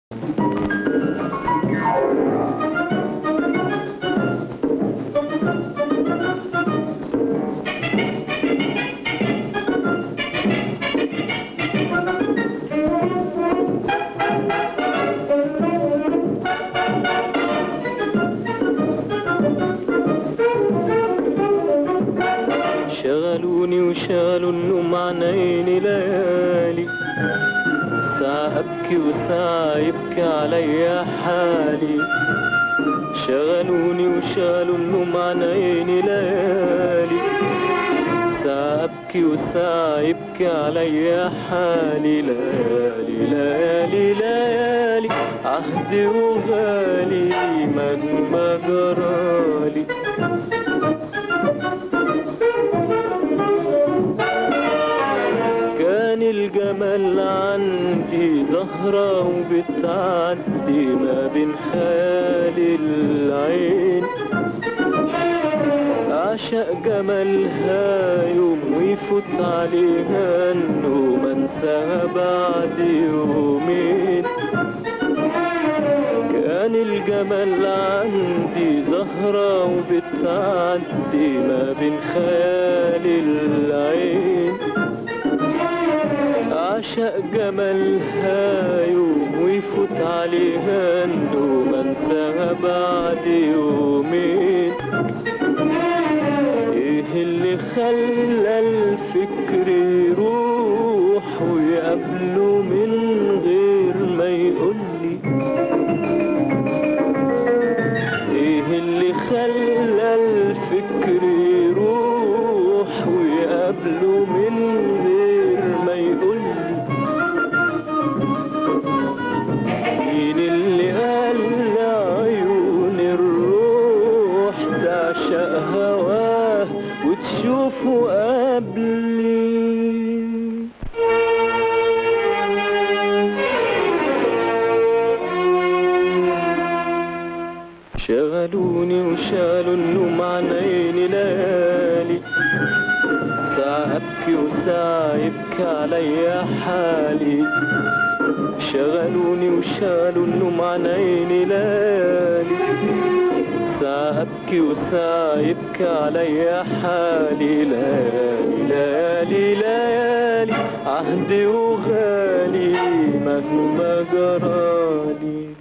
شغلوني وشالوا النوم عن عيني ليالي ساعة أبكي وساعة يبكي عليا حالي شغلوني وشالوا النوم عن عيني ليالي ساعة أبكي وساعة يبكي عليا حالي ليالي ليالي ليالي عهدي وغالي مهما جرالي كان الجمال عندي زهرة وبتعدي ما بين خيال العين أعشق جمالها يوم ويفوت عليها النوم انساها بعد يومين كان الجمال عندي زهرة وبتعدي ما بين خيال العين أعشق جمالها يوم ويفوت عليها النوم انساها بعد يومين ايه اللي خلى الفكر يروح ويقابله من غير ما يقولي ايه اللي خلى الفكر يروح ويقابله من غير ما يقولي مين اللي قال لعيون الروح تعشق هواه وتشوفه قبلي شغلوني وشالوا النوم عن عيني ليالي ساعة أبكي وساعة يبكي عليا حالي شغلوني وشالوا النوم عن عيني ليالي ساعة أبكي وساعة يبكي عليا حالي ليالي ليالي ليالي عهدي وغالي مهما جرالي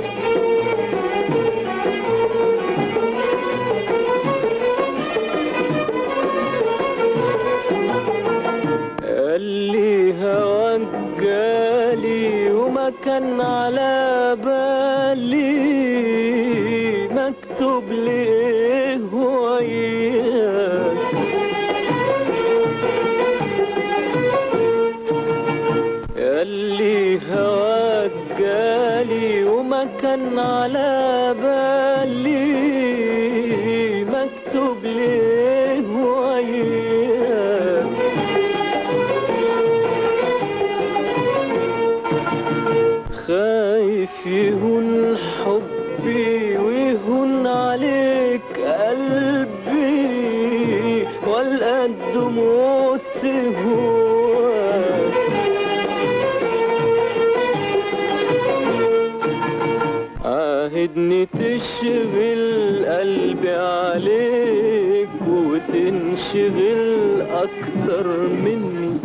قال لي هواك جالي وما كان على بالي مكتوب ليه وياك قال لي هواك جالي وما كان على بالي مكتوب ليه وياك خايف يهون حبي ويهون عليك قلبي والقد موت هواك عاهدني تشغل قلبي عليك وتنشغل أكتر مني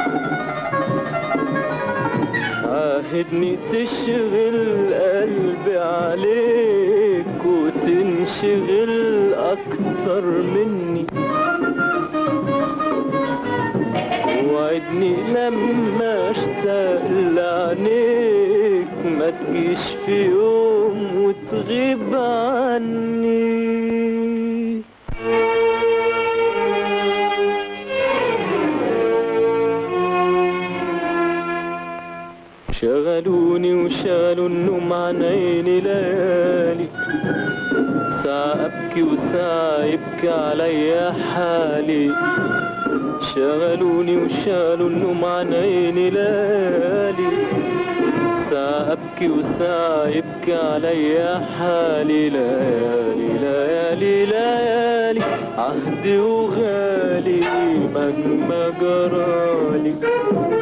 عاهدني تشغل قلبي عليك وتنشغل أكتر مني وعدني لما اشتاق لعينيك ما تجيش في يوم وتغيب عني شغلوني وشالوا النوم عن عيني ليالي ساعة أبكي وساعة يبكي عليا حالي شغلوني وشالوا النوم عن عيني ليالي ساعة أبكي وساعة يبكي عليا حالي ليالي ليالي ليالي عهدي وغالي مهما جرالي